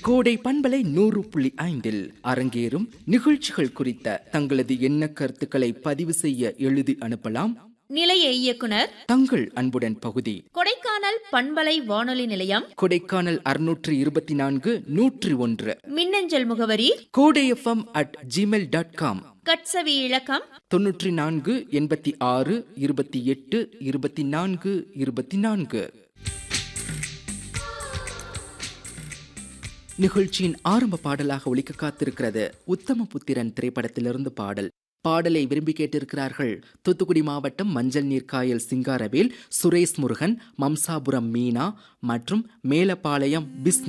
கோடை பண்பலை நூறு புள்ளி ஐந்தில் அரங்கேறும் நிகழ்ச்சிகள் குறித்த தங்களது எண்ண கருத்துக்களை பதிவு செய்ய எழுதி அனுப்பலாம் நிலைய இயக்குனர் தங்கள் அன்புடன் பகுதி கொடைக்கானல் பண்பலை வானொலி நிலையம் கொடைக்கானல் அறுநூற்று இருபத்தி நான்கு நூற்றி ஒன்று மின்னஞ்சல் முகவரி Kodai FM at Gmail dot com கட்சவி இலக்கம் தொன்னூற்றி நான்கு எண்பத்தி ஆறு இருபத்தி எட்டு இருபத்தி நான்கு இருபத்தி நான்கு நிகழ்ச்சியின் ஆரம்ப பாடலாக ஒலிக்க காத்திருக்கிறது உத்தம புத்திரன் திரைப்படத்திலிருந்து பாடல் பாடலை விரும்பி கேட்டிருக்கிறார்கள் தூத்துக்குடி மாவட்டம் மஞ்சள் நீர்க்காயல் சிங்காரவேல் சுரேஷ் முருகன் மம்சாபுரம் மீனா மற்றும் மேலப்பாளையம் பிஸ்